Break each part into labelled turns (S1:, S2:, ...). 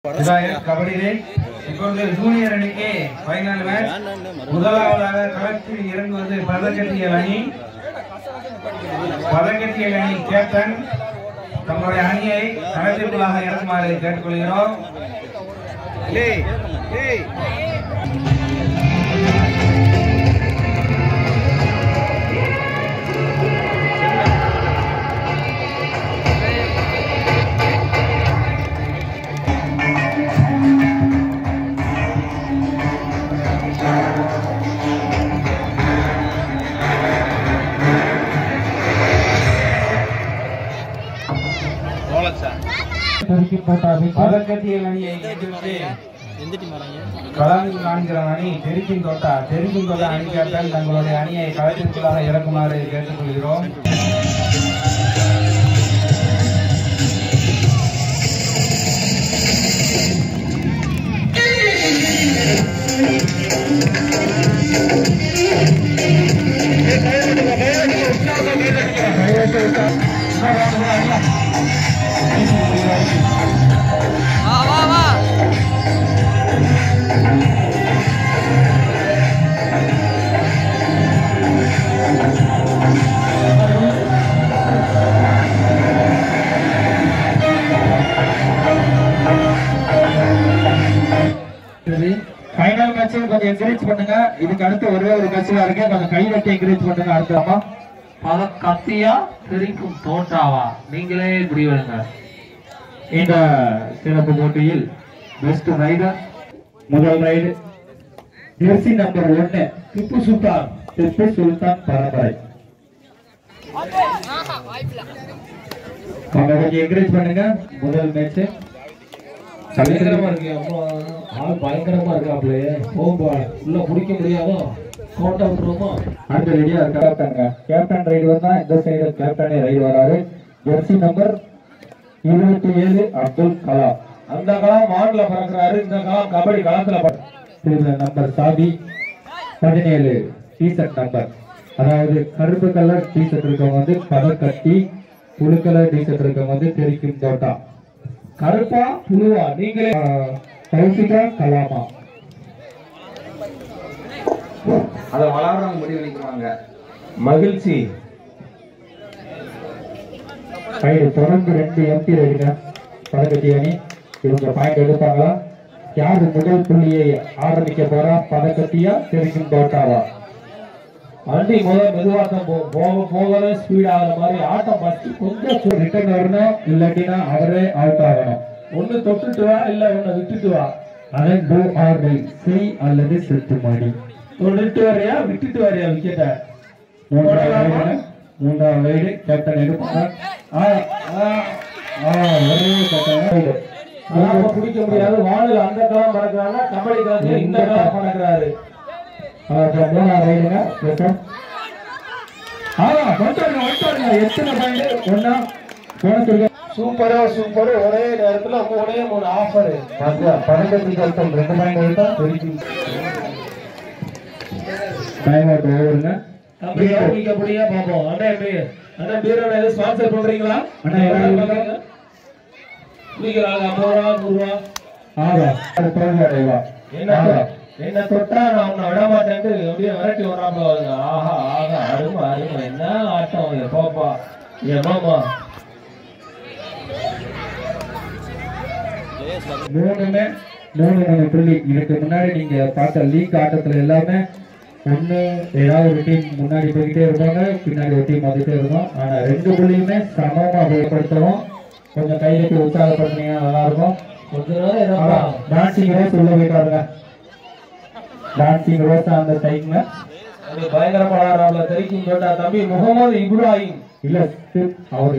S1: விதாயக் கபடியிலே இப்பொழுது ஜூனியர் அணிக்கு final match முதலாவதாக களத்தில் இறங்குவது பதக்கத்தியல் அணி பதக்கத்தியல் அணி கேப்டன் தங்களுடைய அணியை களத்திற்குள்ளாக இறக்குமாறு கேட்டுக்கொள்கிறோம் பதக்கத்தியல் அணியை எதிர்த்து களம் காண்கிற அணி தெரிக்கும் தோட்டா தெரிக்கும் தோட்டா அணி கேப்டன் தங்களுடைய அணியை களத்திற்குள்ளாக இறக்குமாறு கேட்டுக்கொள்கிறோம் ஃபைனல் மேட்ச் கொஞ்சம் என்கரேஜ் பண்ணுங்க இதுக்கு அடுத்து ஒரே ஒரு மேட்ச் தான் இருக்கு கொஞ்சம் கை வட்டி என்கரேஜ் பண்ணுங்க அடுத்தமா
S2: பல கத்தியா தெரிக்கும் தோட்டாவா நீங்களே முடிவெடுங்க
S1: இந்த சிறப்பு போட்டியில் பெஸ்ட் ரைடர் முதல் ரைடு ஜெர்சி நம்பர் ஒன்னு திப்பு சுல்தான் திப்பு சுல்தான் பரம்பரை அவங்க கொஞ்சம் என்கரேஜ் பண்ணுங்க முதல் மேட்ச்
S2: பயங்கரமா இருக்கு அம்மா ஆள் பயங்கரமா இருக்காப்ல போகும்பா உள்ள பிடிக்க முடியாதோ கோட்டை விட்டுருவோமா
S1: அடுத்து ரெடியா இருக்கா கேப்டனுங்க கேப்டன் ரைடு வந்தா இந்த சைடு கேப்டனே ரைடு வராரு ஜெர்சி நம்பர் இருபத்தி ஏழு அப்துல் கலாம்
S2: அந்த காலம் வான்ல பறக்குறாரு இந்த காலம் கபடி களத்துல பறக்குறாரு.
S1: நம்பர் சாதி பதினேழு டிஷர்ட் நம்பர் அதாவது கருப்பு கலர் டிஷர்ட் இருக்கவங்க வந்து பதக்கட்டி புழு கலர் டிஷர்ட் இருக்கவங்க வந்து தெரிக்கும் தோட்டா
S2: கருப்பா புழுவா நீங்களே
S1: கௌசிகா கலாமா
S3: அதை வளர்றவங்க முடிவெடுக்குவாங்க
S2: மகிழ்ச்சி
S1: ரைடு தொடர்ந்து ரெண்டு எம்பி ரைடுங்க பதக்கட்டி அணி இவங்க பாயிண்ட் எடுப்பாங்களா யாரு முதல் புள்ளியை ஆரம்பிக்க போறா பதக்கட்டியா தெரிக்கும் தோட்டாவா
S2: வண்டி முதல் மெதுவா தான் போகும் போக போகவே ஸ்பீட் ஆகுற மாதிரி ஆட்டம் ஃபர்ஸ்ட் கொஞ்சம்
S1: ரிட்டர்ன் வரணும் இல்லாட்டினா அவரே அவுட் ஆகணும்
S2: ஒண்ணு தொட்டுட்டு வா இல்ல ஒண்ணு விட்டுட்டு வா
S1: அதன் டூ ஆர் டை செய் அல்லது செத்து மாடி
S2: தொட்டுட்டு வரையா விட்டுட்டு வரையா விக்கெட்ட
S1: மூன்றாவது ரைடு, மூன்றாவது ரைடு கேப்டன் எடுப்பாங்க ஆ, ஆ, ஆ, ஒரே கேப்டன் ரைடு.
S2: நாம பிடிக்க முடியாது வானில் அந்த காலம் பறக்குறாங்க கபடி காலத்துல இந்த காலம் பறக்குறாரு
S1: ஆ, அப்புறம் மூணாவது ரைடுங்க பேசும். ஆ, வந்துட்டாருங்க, வந்துட்டாருங்க. எத்தனை பாயிண்ட் ஒன்னா போனதுக்கு
S2: சூப்பரா சூப்பர் ஒரே நேரத்துல மூணே மூணு ஆஃபர்
S1: பதக்கத்தில் கருத்தம் ரெண்டு பாயிண்ட் எடுத்தா தெரிக்கும் டைம் அவுட் ஓவருங்க
S2: தம்பி யோகிக்க முடியா பாப்போம் அண்ணா எப்படி அண்ணா பீரோட எதுவும் ஸ்பான்சர் பண்றீங்களா
S1: அண்ணா, எவ்வளவு?
S2: குடிக்கிறாங்க ஐம்பது ரூபா நூறு ரூபா
S1: ஆகா அது தோல்வி அடைவா
S2: என்ன தொ- என்ன தொட்டா நான் உன்னை விட மாட்டேன்ட்டு அப்படியே விரட்டி வராம வருங்க ஆஹா ஆஹா அருமை அருமை என்ன ஆட்டம் எப்பப்பா ஏமாமா
S1: மூணுமே மூணு மூணு புள்ளி இதுக்கு முன்னாடி நீங்க பார்த்த லீக் ஆட்டத்துல எல்லாமே ஒண்ணு ஏதாவது ஒரு டீம் முன்னாடி போய்கிட்டே இருப்பாங்க பின்னாடி ஒரு டீம் வந்துட்டே இருக்கும் ஆனா ரெண்டு புள்ளியுமே சமமா உபயோகப்படுத்தவும் கொஞ்சம் கையிலுக்கு உற்சாகப்படுத்தினீங்கன்னா நல்லா இருக்கும்
S2: கொஞ்ச நேரம் என்னப்பா
S1: டான்சிங் ரோஸ் உள்ள போயிட்டாருங்க டான்சிங் ரோஸ் அந்த டைம்ல
S2: அப்படி பயங்கரமா விளையாடுறாப்ல தெரிக்கும் சொன்னா தம்பி முகமது இப்ராஹிம்
S1: இல்ல சி- அவரு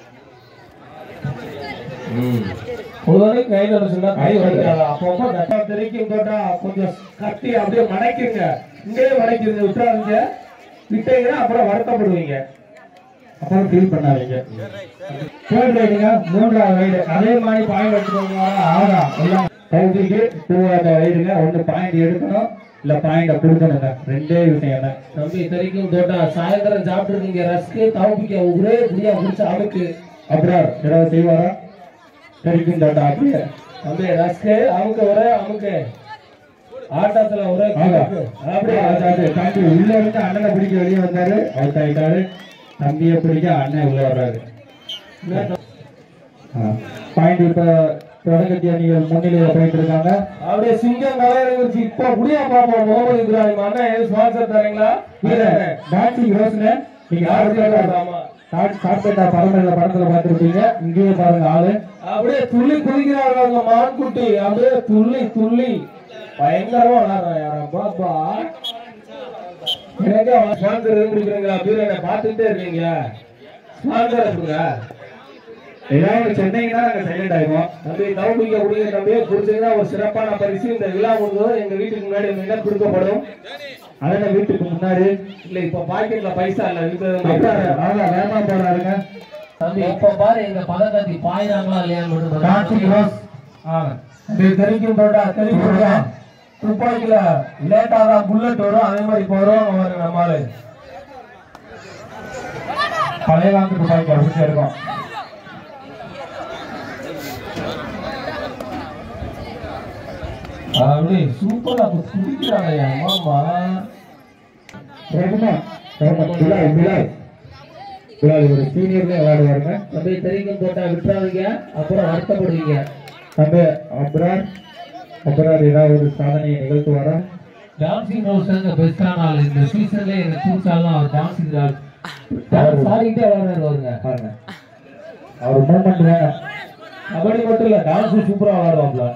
S2: பொதுவாக கையில சொன்னா கை வலிக்காத அப்பப்போ நட்டா தெரிக்கும் போட்டா கொஞ்சம் கட்டி அப்படியே மடக்கிருங்க இங்கேயே மடக்கிருங்க விட்டுறாதீங்க விட்டீங்கன்னா அப்புறம் வருத்தப்படுவீங்க
S1: அப்புறம் ஃபீல் பண்ணாதீங்க தேர்ட் ரைடுங்க மூன்றாவது ரைடு அதே மாதிரி பாயிண்ட் எடுத்துக்கோங்க ஆகா எல்லாம் கவுதிக்கு டூவாவது ரைடுங்க ஒன்று பாயிண்ட் எடுக்கணும் இல்ல பாயிண்ட கொடுக்கணுங்க ரெண்டே விஷயம் தான்
S2: தம்பி தெரிக்கும் தோட்டா சாயந்தரம் சாப்பிட்டு இருக்கீங்க ரஸ்க்கு தவிப்பிக்க ஒரே புடியா பிடிச்ச அழுக்கு
S1: அப்புறம் ஏதாவது செய்வாரா தெரிக்கும் தோட்டா அப்படியே
S2: தம்பி ரஸ்கு அமுக்கு ஒரே அமுக்கு ஆட்டத்துல ஒரே
S1: ஆமா.
S2: கிக்கு. அப்படியே
S1: அதாவது தம்பி உள்ள இருந்து அண்ணனை பிடிக்க வெளியே வந்தாரு அவுட் ஆயிட்டாரு தம்பியை பிடிக்க அண்ணன் உள்ள வர்றாரு பாயிண்ட் இப்ப தொடக்கத்தி அணிகள் முன்னிலையில போயிட்டு இருக்காங்க
S2: அப்படியே சிங்கம் கலையரங்கு இப்ப முடியா பாப்போம் முகமது இப்ராஹிம் அண்ணன் எது ஸ்பான்சர் தரீங்களா
S1: டான்சிங் ரோஸ்ல நீங்க
S2: ஆமா
S1: கார்பேட்டா பரம்பரையில படத்துல பார்த்திருப்பீங்க இங்கேயே பாருங்க ஆளு
S2: அப்படியே துள்ளி குதிக்கிறாங்க மான்குட்டி அப்படியே துள்ளி துள்ளி பயங்கரமா விளாடுறான் யாரா பாப்பா எனக்கு ஸ்பான்சர் எதுவும் கொடுக்குறீங்களா பீரனை பார்த்துட்டே இருக்கீங்க ஸ்பான்சர் கொடுங்க
S1: ஏதாவது சென்னைக்கு தான் நாங்க சைலண்ட் ஆயிடுவோம்
S2: தம்பி தௌபிக்க கொடுங்க தம்பி கொடுத்தீங்கன்னா ஒரு சிறப்பான பரிசு இந்த விழா முடிஞ்சதும் எங்க வீட்டுக்கு முன்னாடி வந்தீங்கன்னா கொடுக்கப்படும்
S1: அதனால வீட்டுக்கு முன்னாடி
S2: இல்ல இப்ப பாக்கெட்ல பைசா இல்ல
S1: அப்புறம்
S2: இருக்கிறது
S1: அதான் வேமா போறாருங்க
S4: தம்பி இப்ப பாரு எங்க பதக்கத்தி பாயிறாங்களா இல்லையான்னு மட்டும்
S1: டான்சிங் ரோஸ்
S2: இது தெரிக்கும் போட்டா தெரிக்கும் போட்டா துப்பாக்கில லேட்டா தான் புல்லட் வரும் அதே மாதிரி இப்போ வரும் வரும் நம்மால
S1: பழைய காலத்து துப்பாக்கி அப்படியே இருக்கும்
S2: அப்படி சூப்பரா குடிக்கிறாங்க மாமா
S1: ரகுமான் ரகுமான் பிலால் பிலால் பிலால் ஒரு சீனியர்ல விளையாடுவாருங்க
S4: தம்பி தெரிக்கும் போட்டா விட்டுறாதீங்க அப்புறம் வருத்தப்படுவீங்க
S1: தம்பி அப்ரார் அப்ரார் ஏதாவது ஒரு சாதனையை நிகழ்த்துவாரா
S4: டான்சிங் ரோஸ் தாங்க பெஸ்டான ஆள் இந்த சீசன்ல எனக்கு பிடிச்சாலும் அவர் டான்சிங் ஆள் டான்ஸ் ஆடிக்கிட்டே விளையாடுறாரு வருங்க
S1: பாருங்க அவர் மூமெண்ட் வேணும்
S2: கபடி மட்டும் இல்ல டான்ஸ் சூப்பரா விளாடுவாப்ல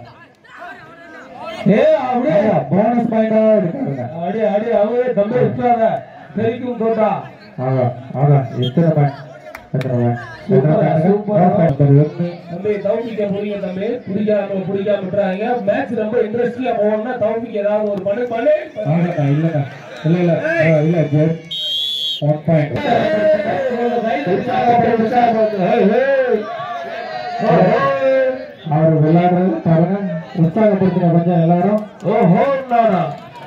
S2: ஏ அப்படியே
S1: போனஸ் பாயிண்டா இருக்காருங்க
S2: அப்படியே அப்படியே அவரே தம்பி விட்டுறாத தெரிக்கும் போட்டா
S1: ஆகா ஆகா எத்தனை பாயிண்ட் எத்தனை பாயிண்ட் எத்தனை
S2: சூப்பரா,
S1: பாயிண்ட்
S2: சூப்பரா.
S1: ஒன்று
S2: தம்பி தௌபிக்க புரியுங்க தம்பி பிடிக்காம பிடிக்காம விட்டுறாங்க மேட்ச் ரொம்ப இன்ட்ரெஸ்ட்ல போகணும்னா தௌபிக் ஏதாவது ஒரு பண்ணு பண்ணு
S1: ஆகா இல்லைங்க இல்ல இல்ல ஆ, இல்ல ஜெட் ஒன் பாயிண்ட் அவர் விளையாடுறது பாருங்க உற்சாகப்படுத்தின கொஞ்சம் எல்லாரும்
S2: ஓஹோ நானா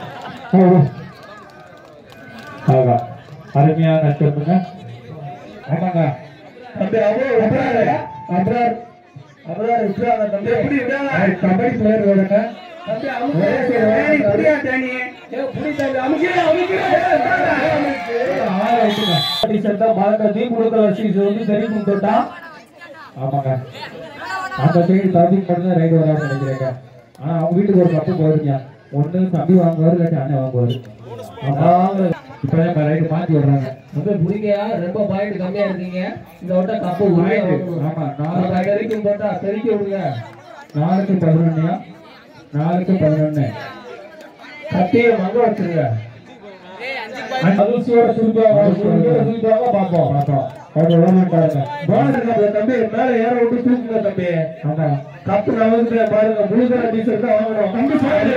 S1: ஆகா அருமையான நட்புங்க ஆமாங்க
S2: தம்பி அவரே விட்டுறாரு அப்புறம் அப்புறம் விட்டுறாங்க தம்பி எப்படி விடாத
S1: அவர் கபடி பிளேயர் வருங்க
S2: தம்பி அமுக்கு புரியா தேனி ஏ புடி தம்பி அமுக்கு அமுக்கு
S1: ஆளை விட்டுங்க
S2: டீஷர்ட் தான் பாருங்க தீ கொடுக்குற சீஸ் வந்து தெரியும் தொட்டா
S1: ஆமாங்க அந்த சைடு டாபிக் மட்டும் தான் ரைடு வரான்னு நினைக்கிறேங்க ஆனா அவங்க வீட்டுக்கு ஒரு கப்பு போயிருங்க ஒண்ணு தம்பி வாங்குவாரு இல்லாட்டி அண்ணன் வாங்குவாரு ஆமா இப்பதான் நம்ம ரைடு மாத்தி விடுறாங்க
S4: தம்பி பிடிங்க ரொம்ப பாயிண்ட் கம்மியா இருக்கீங்க இந்த வட்டம் கப்பு உண்மையா வாங்கணும்.
S1: ஆமா நாலு
S2: தெரிக்கும் தொட்டா தெரிக்க விடுங்க
S1: நாலுக்கு பதினொன்னுயா நாலுக்கு பதினொன்னு
S2: கட்டிய மங்க வச்சிருங்க அதிர்ச்சியோட சுருக்காக சுருக்காக பார்ப்போம்
S1: பார்த்தோம் அவர் விட மாட்டாருங்க
S2: போனஸ் இருக்க தம்பி மேல ஏற விட்டு தூக்குங்க தம்பி
S1: ஆமா
S2: கப்பு நமக்கு பாருங்க ப்ளூ கலர் டீஷர்ட் தான் வாங்கணும் தம்பி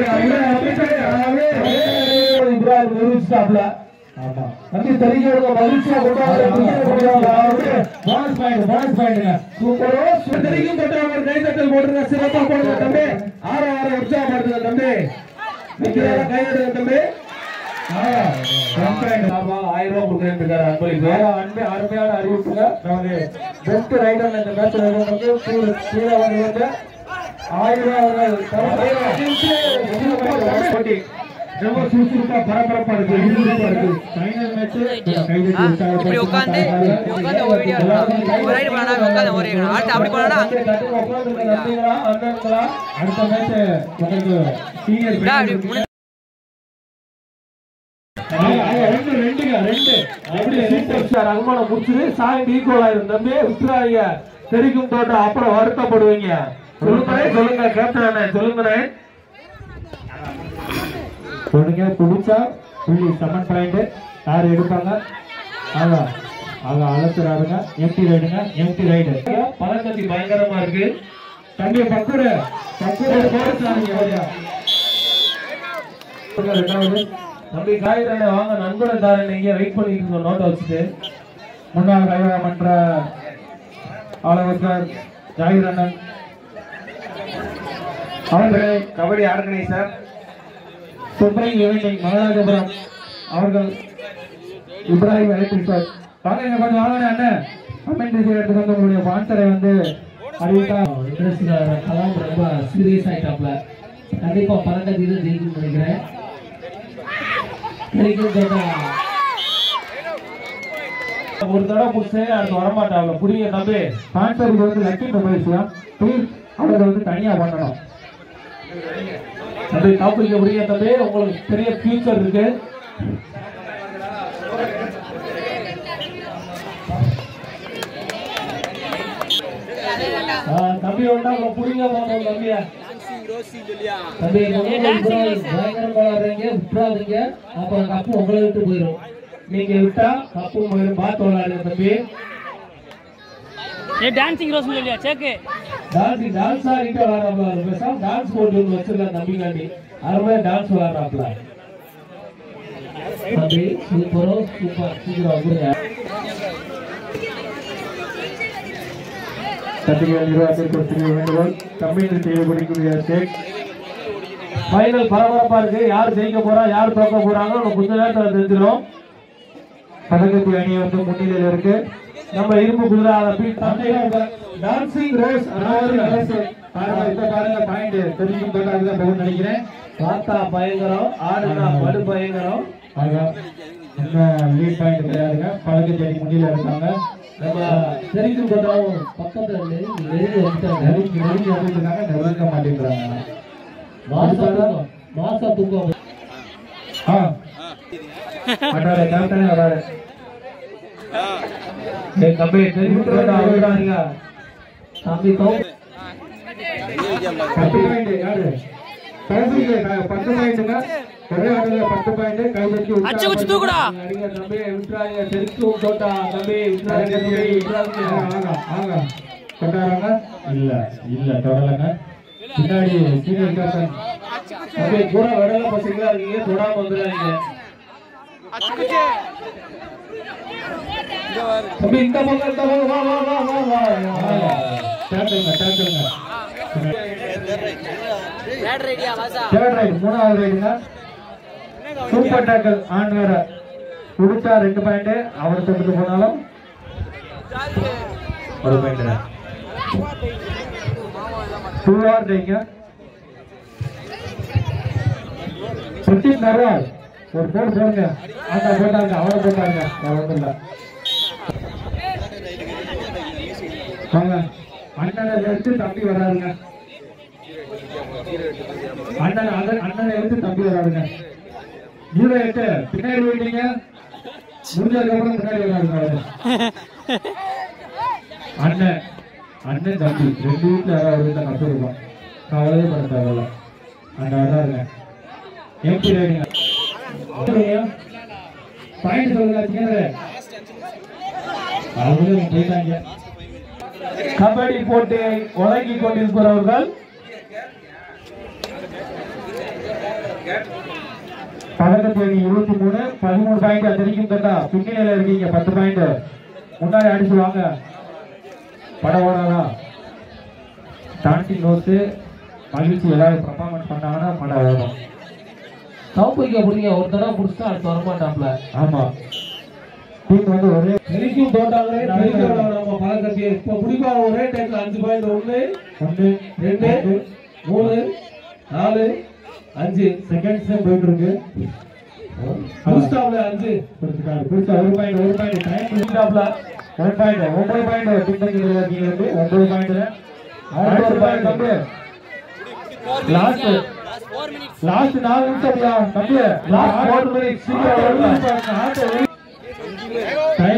S2: இப்ராஹிம் நிரூபிச்சிட்டாப்ல
S1: ஆமா
S2: தம்பி தெரிஞ்ச விடுங்க மகிழ்ச்சியா கொண்டாடுங்க
S1: போனஸ் பாயிண்ட் போனஸ் பாயிண்ட்ங்க
S2: சூப்பரோ தெரியும் தொட்டவங்க கை தட்டல் போட்டுருங்க சிறப்பா போடுங்க தம்பி ஆற ஆற உற்சாகப்படுத்துங்க தம்பி நிக்கிறத கை தட்டுங்க தம்பி ஆமா, ஆயிரம் ரூபாய் கொடுக்குறேன்னு இருக்காரு அன்பளிப்பு
S1: அன்பு அருமையான அறிவிப்புங்க நமது பெஸ்ட் ரைடர் இந்த மேட்ச்ல வந்து கீழே வந்து ஆயிரம் ரூபாய் போட்டி ரொம்ப சுறுசுறுப்பா பரபரப்பா இருக்கு விறுவிறுப்பா இருக்கு ஃபைனல் மேட்ச் கைது
S5: இப்படி உட்காந்து இப்படி உட்காந்து ஒரு வீடியோ எடுக்கலாம் ஒரு ரைடு பண்ணா உட்காந்து ஒரு ஆட்டு அப்படி பண்ணா
S1: அடுத்த மேட்ச் உங்களுக்கு சீனியர்
S5: இப்படியா அப்படி முன்ன-
S1: ரெண்டு ரெண்டுங்க ரெண்டு
S2: அப்படியே சூப்பர் ஸ்டார் அனுமானம் முடிச்சுது சாயண்ட் ஈக்குவல் ஆயிரும் தம்பி விட்டுறாங்க தெரிக்கும் தோட்டம் அப்புறம் வருத்தப்படுவீங்க சொல்லுங்க சொல்லுங்க கேப்டன் சொல்லுங்க
S1: பொண்ணுங்க பிடிச்சா புள்ளி செவன் பாயிண்ட் யார் எடுப்பாங்க ஆகா ஆகா அழைச்சுறாருங்க எம்டி ரைடுங்க எம்டி ரைடு
S2: பழக்கத்தி பயங்கரமா இருக்கு
S1: தம்பி பக்குரு பக்குரு போடுறாங்க ஓடியா ரெண்டாவது
S2: தம்பி காய்கறி வாங்க நண்பனை தாரன் நீங்க வெயிட் பண்ணிட்டு இருக்கோம் நோட்டை வச்சுட்டு
S1: முன்னாள் கைவர மன்ற ஆலோசகர் ஜாகிர் அண்ணன் அவர்களே
S3: kabaddi organiser
S1: supreme evening Maharajapuram அவர்கள் இப்ராஹிம் எலக்ட்ரிக் சார் வாங்க இங்க கொஞ்சம் வாங்க அண்ணன் கமெண்ட் எடுத்து வந்து உங்களுடைய பான்சரை வந்து
S2: அறிவித்தா
S4: இன்ட்ரெஸ்டிங்காக கலாம் ரொம்ப சீரியஸ் ஆயிட்டாப்ல கண்டிப்பா பதக்கத்தை இது ஜெயிக்கும்னு நினைக்கிறேன் கிடைக்கும் கேட்டா
S2: ஒரு தடவை புடிச்சு அடுத்து வரமாட்டாங்க புரியுங்க தம்பி
S1: ஸ்பான்சருக்கு வந்து லக்கி மொபைல்ஸ் தான் ப்ளீஸ் அவரை வந்து தனியா பண்ணணும்
S2: தம்பி டாபிக் புரியுங்க தம்பி உங்களுக்கு பெரிய ஃபியூச்சர் இருக்கு ஆ, தம்பி ஒன்றா புரியுங்க பாப்போம் தம்பியா
S4: தம்பி பயங்கரம் விளையாடுறீங்க விட்டுறாதீங்க அப்புறம் கப்பு உங்களை விட்டு போயிடும்
S2: நீங்க விட்டா கப்பு போயிடும் பார்த்து விளையாடுங்க தம்பி
S5: ये डांसिंग रोज मिल लिया चेक
S2: டான்ஸ் டான்ஸ் ஆடிட்டு விளையாடுறாப்ல ஒரு பேசாம டான்ஸ் போட்டு ஒன்று வச்சிருக்கேன் தம்பிக்காண்டி அருமையா டான்ஸ் விளையாடுறாப்ல
S4: தம்பி சூப்பரோ சூப்பர் சீக்கிரம் வந்துருங்க
S1: பத்திரிகை நிர்வாகத்திற்கு ஒரு சிறிய வேண்டுகோள் கம்பெனி செய்யக்கூடிய ஸ்டேட்
S2: ஃபைனல் பரபரப்பா இருக்கு யார் ஜெயிக்க போறா யார் தோக்க போறாங்க நம்ம கொஞ்ச நேரத்துல தெரிஞ்சிடும்
S1: பதக்கத்தி அணி வந்து முன்னிலையில் இருக்கு
S2: நம்ம இரும்பு குதிரை அதை பீட் டான்சிங் ரோஸ்
S1: பாருங்க இப்ப பாருங்க பாயிண்ட் தெரிஞ்சுக்கும் போது அதுதான் போகும்னு நினைக்கிறேன்
S2: பார்த்தா பயங்கரம் ஆடுனா படு பயங்கரம்
S1: அதான் இன்னும் லீட் பாயிண்ட் கிடையாதுங்க பதக்கத்தி அணி முன்னிலையில் இருக்காங்க
S2: நம்ம தெரிவிக்கும் போதும்
S4: பக்கத்துல நெருங்கி நெருங்கி வந்துட்டாங்க
S1: நெருங்கி நெருங்கி வந்துருக்காங்க நெருங்க மாட்டேங்கிறாங்க
S4: மாசா தூக்கம் மாசா தூக்கம்
S1: ஆ வராரு கரெக்டானே வராரு
S2: டேய் தம்பி தெரிவிக்கும் போது அவருடாதீங்க
S4: தம்பி தோ
S1: பத்து பாயிண்ட் யாரு கடைசிக்கு க- பத்து பாயிண்ட்டுங்க ஒரே ஆட்டத்துல பத்து பாயிண்ட் கை வச்சு
S5: அச்சு குச்சி தூக்குடா
S2: அடிங்க தம்பி விட்டுறாதீங்க தெரிவிக்கும் போட்டா தம்பி விட்டுறாதீங்க தம்பி விட்டுறாதீங்க
S1: கொண்டாடுறாங்க இல்ல இல்ல தொடலங்க பின்னாடி சீனியர் கேப்டன்
S2: தம்பி கூட விடல பசங்களா இருக்கீங்க தொடாம வந்துடாதீங்க தம்பி இந்த பக்கம் இந்த பக்கம் வா வா வா வா வா வா
S1: டேக்கிள்ங்க டேக்கிள்ங்க
S5: பேட் ரெடியா வாசா
S1: தேர்ட் ரைட் மூணாவது ரைடுங்க சூப்பர் டேக்கிள் ஆன் வேற குடிச்சா ரெண்டு பாயிண்ட் அவர் தொட்டு போனாலும் ஒரு பாயிண்ட் டூ ஆர் ரைங்க சுத்தீன் நர்வால் ஒரு போர் போடுங்க அந்த போட்டாங்க அவரை போட்டாங்க ஒன்றும் இல்லை வாங்க அண்ணனை எடுத்து தம்பி வராருங்க அண்ணன் அண்ணன் அண்ணனை எடுத்து தம்பி வராருங்க ஜீரோ எட்டு பின்னாடி போயிட்டீங்க முடிஞ்சதுக்கப்புறம் முன்னாடி வராருங்க அவரு. அண்ணன் அண்ணன் தம்பி ரெண்டு வீட்டுல யாராவது ஒரு வீட்டுல கஷ்டம் இருக்கும் கவலையே பண்ண தேவையில்ல அங்க வராருங்க எம்பி ரைடிங்க பாயிண்ட் சொல்லுங்க சிக்கனரு அவங்களே போயிட்டாங்க
S2: கபடி போட்டியை வழங்கி கொண்டிருப்பவர்கள்
S1: பதக்கத்து அணி இருபத்தி மூணு பதிமூணு பாயிண்ட் அத்தனைக்கும் தட்டா பின்னணியில இருக்கீங்க பத்து பாயிண்ட் முன்னாடி அடிச்சு வாங்க படம் ஓடாதா டான்சிங் நோட்டு மகிழ்ச்சி ஏதாவது பர்ஃபார்மன்ஸ் பண்ணாங்கன்னா படம் ஓடும்
S4: தௌப்பிக்க பிடிங்க ஒரு தடவை பிடிச்சா அடுத்து வரமாட்டாப்ல
S1: ஆமா டீம் வந்து ஒரே
S2: தெரிக்கும் தோட்டாங்களே தெரிக்கும் நம்ம பழக்கத்தையே இப்ப குடிப்பா ஒரே டைம்ல அஞ்சு பாயிண்ட் ஒண்ணு
S1: ஒன்று
S2: ரெண்டு மூணு நாலு அஞ்சு
S1: செகண்ட்ஸ் போயிட்டு இருக்கு
S2: புதுஸ்டாப்ல அஞ்சு
S1: பிடிச்சிட்டாரு பிடிச்சா ஒரு பாயிண்ட் ஒரு பாயிண்ட் டைம்
S2: புதுஸ்டாப்ல
S1: ஒரு பாயிண்ட் ஒன்பது பாயிண்ட் பின்னணியில் இருக்கீங்க வந்து ஒன்பது பாயிண்ட் அடுத்த ஒரு பாயிண்ட் தம்பி லாஸ்ட் லாஸ்ட் நாலு நிமிஷம் தம்பி
S2: லாஸ்ட் ஃபோர் மினிட்ஸ் சீக்கிரம்
S1: டைம்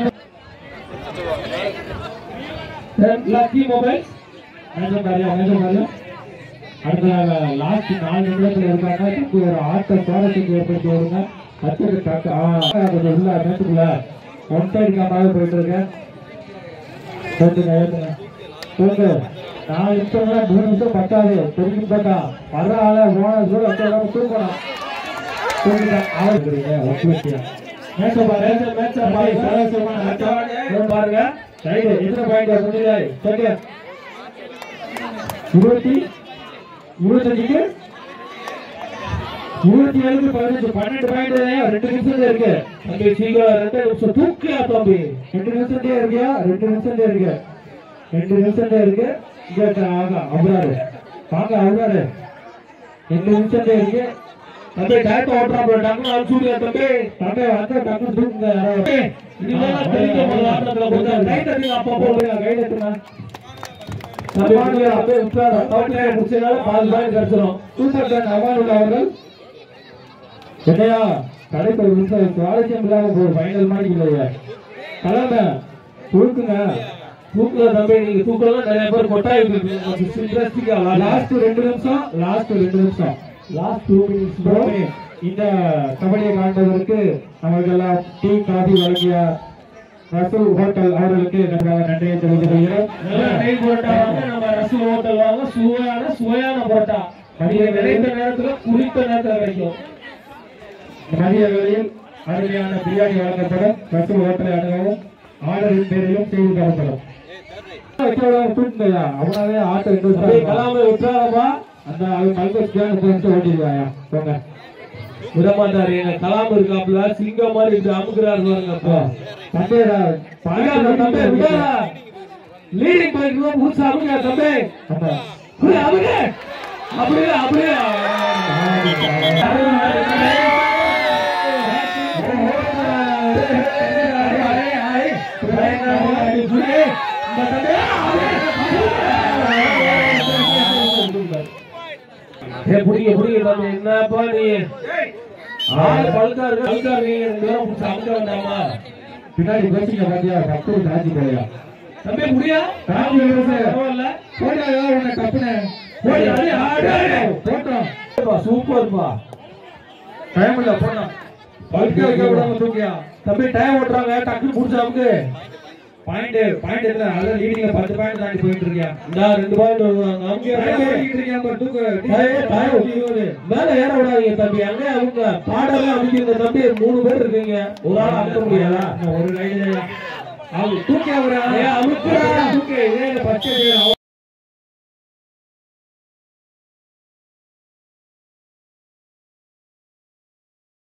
S2: லக்கி மொபைல்
S1: மேஜர் காரியம் மேஜர் காரியம் அடுத்த லாஸ்ட் நாலு நிமிடத்துல இருக்காங்க தம்பி ஒரு ஆட்ட சுவாரஸ்யத்தை ஏற்படுத்தி வருங்க கத்துக்கு தக்க ஆ, கொஞ்சம் உள்ள நேற்றுக்குள்ள ஒன் சைடு கேமாவே போயிட்டு இருக்கேன் ஏத்துங்க ஏத்துங்க தூங்கு நாலு நிமிஷம் கூட மூணு நிமிஷம் பத்தாது தெரியும் பார்த்தா வர்ற ஆள போன கூட வச்ச இடம் தூக்கணும் தூங்கிட்டேன் ஆள் இருக்கிறீங்க ஒட்டு வச்சியா மேட்ச பாருங்க மேட்ச பாருங்க சுவாரஸ்யமான ஆட்டம் பாருங்க சைடு எத்தனை பாயிண்ட் முடியல சொல்லுங்க இருபத்தி இருபத்தஞ்சுக்கு இருபத்தி ஏழுக்கு பதினஞ்சு பன்னெண்டு பாயிண்ட் ரெண்டு நிமிஷம் இருக்கு
S2: தம்பி சீக்கிரம் ரெண்டு நிமிஷம் தூக்கியா தம்பி
S1: ரெண்டு நிமிஷம் இருக்கியா ரெண்டு நிமிஷம் இருக்கு
S2: ரெண்டு நிமிஷம் தான் இருக்கு இங்க ஆகா அவுறாரு வாங்க அவுறாரு ரெண்டு நிமிஷம் தான் இருக்கு தம்பி டயத்தை ஓட்டுறா போல டக்கு அனுப்பிச்சுடுங்க தம்பி தம்பி வந்து டக்கு தூக்குங்க யாராவது இனிமேல் தெரிவிக்க போது ஆட்டத்துல கொஞ்சம் கை தட்டி அப்பா போடுங்க கை தட்டுங்க தம்பி வாங்க அப்படியே உட்கார தோட்டை முடிச்சதால பாதி பாய் கிடைச்சிரும் சூப்பர் சார் அவான் அவர்கள் என்னையா கடைக்கு ஒரு நிமிஷம் சுவாரஸ்யம் இல்லாம போகுது ஃபைனல் மாதிரி இல்லையா கலங்க தூக்குங்க தூக்குல தம்பி நீங்க தூக்கலாம் நிறைய பேர் கொட்டாய் இன்ட்ரெஸ்டிங்கா லாஸ்ட் ரெண்டு நிமிஷம் லாஸ்ட் ரெண்டு நிமிஷம் லாஸ்ட் டூ மினிட்ஸ் ப்ரோ இந்த கபடியை காண்பதற்கு நமக்கெல்லாம் டீ காஃபி வழங்கிய ரசூல் ஹோட்டல் அவர்களுக்கு நம்ம நன்றியை தெரிவித்துக் கொள்கிறோம் நெய் புரோட்டா வாங்க நம்ம ரசூல் ஹோட்டல் வாங்க சுவையான சுவையான புரோட்டா மதிய நிறைந்த நேரத்துல குறித்த நேரத்துல கிடைக்கும் மதிய வேளையில் அருமையான பிரியாணி வழங்கப்படும் ரசூல் ஹோட்டலை அணுகவும் ஆர்டரின் பேரிலும் செய்து தரப்படும் அவனாவே ஆட்டோ கலாம விட்டுறாதப்பா அந்த அது மல்கோஸ் ஓட்டிடுவாயா போங்க விடமாட்டாரு எங்க கலாம் இருக்காப்புல சிங்கம் மாதிரி இருக்கு அமுக்குறாரு பாருங்க அப்போ தம்பேடா பாயாடா தம்பே விடாதா லீடிங் போயிட்டு புதுசா அமுங்க தம்பே புரிய அமுங்க அப்படியே அப்படியே ஏ புடிங்க புடிங்க தம்பி என்னப்பா நீ ஆள் பல்கா இருக்கு பல்கா நீங்க ரெண்டு பேரும் புடிச்சு அமுக்க வேண்டாமா பின்னாடி பேசிங்க பாத்தியா பத்து காஞ்சி போயா தம்பி முடியா காஞ்சி பரவாயில்ல போட்டா உன்னை கப்புன போய் அடி ஆடு போட்டோம் சூப்பர்ப்பா டைம் இல்ல போட்டோம் பல்கா இருக்க விடாம தூக்கியா தம்பி டைம் ஓட்டுறாங்க டக்குனு புடிச்சு அமுக்கு பாயிண்ட் பாயிண்ட் இல்ல அத லீடிங்ல 10 பாயிண்ட் தாண்டி போயிட்டு இருக்கியா இந்த ரெண்டு பாயிண்ட் வருவாங்க அங்க ஓடிட்டு இருக்கியா பட் தூக்கு மேல ஏற விடாதீங்க தம்பி அங்க அவங்க பாடலாம் அடிக்கிறீங்க தம்பி மூணு பேர் இருக்கீங்க ஒரு ஆள் அமுக்க முடியாதா ஒரு ரைடு அவங்க தூக்கி அவரா அமுக்குறா தூக்கி இதே பச்சை